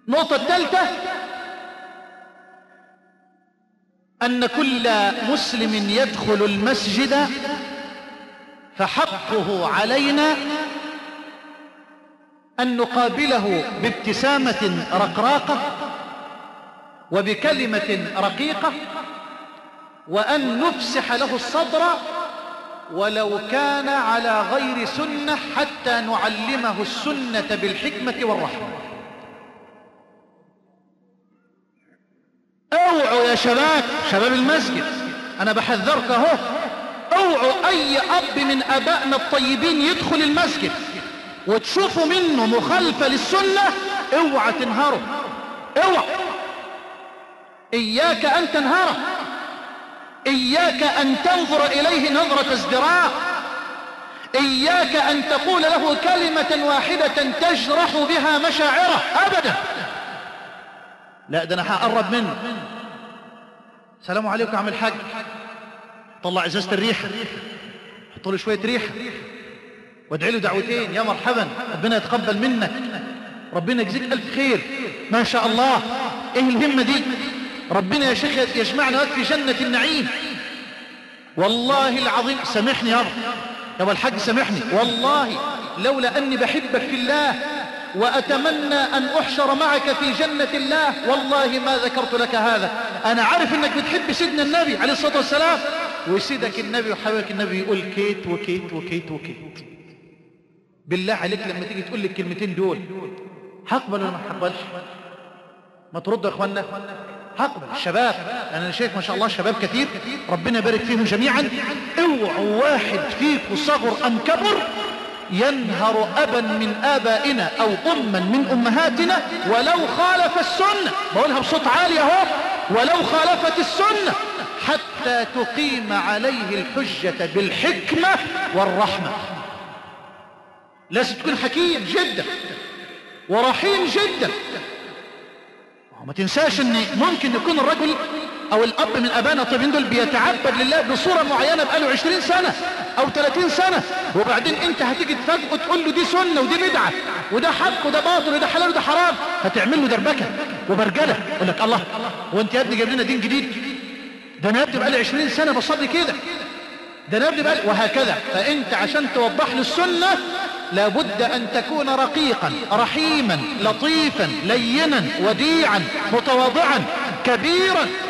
النقطة الثالثة أن كل مسلم يدخل المسجد فحقه علينا أن نقابله بابتسامة رقراقة وبكلمة رقيقة وأن نفسح له الصدر ولو كان على غير سنة حتى نعلمه السنة بالحكمة والرحمة اوعوا يا شباب شباب المسجد انا بحذرك اهو اوعوا اي اب من ابائنا الطيبين يدخل المسجد وتشوفوا منه مخالفة للسنة اوعى تنهره اوعى اياك ان تنهره اياك ان تنظر اليه نظرة ازدراء اياك ان تقول له كلمة واحدة تجرح بها مشاعره ابدا لا ده انا هقرب منه السلام عليكم يا عم الحاج طلع ازازة الريحة حط له شوية ريحة وادعي له دعوتين يا مرحبا ربنا يتقبل منك ربنا يجزيك الف خير ما شاء الله ايه الهمة دي ربنا يا شيخ يجمعنا لك في جنة النعيم والله العظيم سامحني يا رب يا ابو الحاج سامحني والله لولا اني بحبك في الله واتمنى ان احشر معك في جنة الله والله ما ذكرت لك هذا انا عارف انك بتحب سيدنا النبي عليه الصلاة والسلام وسيدك النبي وحبيبك النبي يقول كيت وكيت وكيت وكيت بالله عليك لما تيجي تقول لي الكلمتين دول هقبل ولا ما هقبلش ما تردوا يا اخوانا هقبل الشباب انا شايف ما شاء الله شباب كثير ربنا يبارك فيهم جميعا اوعوا واحد فيكم صغر ام كبر ينهر ابا من ابائنا او اما من امهاتنا ولو خالف السنة بقولها بصوت عالي اهو ولو خالفت السنة حتى تقيم عليه الحجة بالحكمة والرحمة لازم تكون حكيم جدا ورحيم جدا ما تنساش ان ممكن يكون الرجل او الاب من ابانا الطيبين دول بيتعبد لله بصورة معينة بقاله عشرين سنة او ثلاثين سنة وبعدين انت هتيجي تفاجئه وتقول له دي سنة ودي بدعة وده حق وده باطل وده حلال وده حرام هتعمل له دربكة وبرجلة يقول لك الله وانت يا ابني جايب لنا دين جديد ده انا يا ابني بقالي عشرين سنة بصلي كده ده انا يا ابني بقالي وهكذا فانت عشان توضح له السنة لابد ان تكون رقيقا رحيما لطيفا لينا وديعا متواضعا كبيرا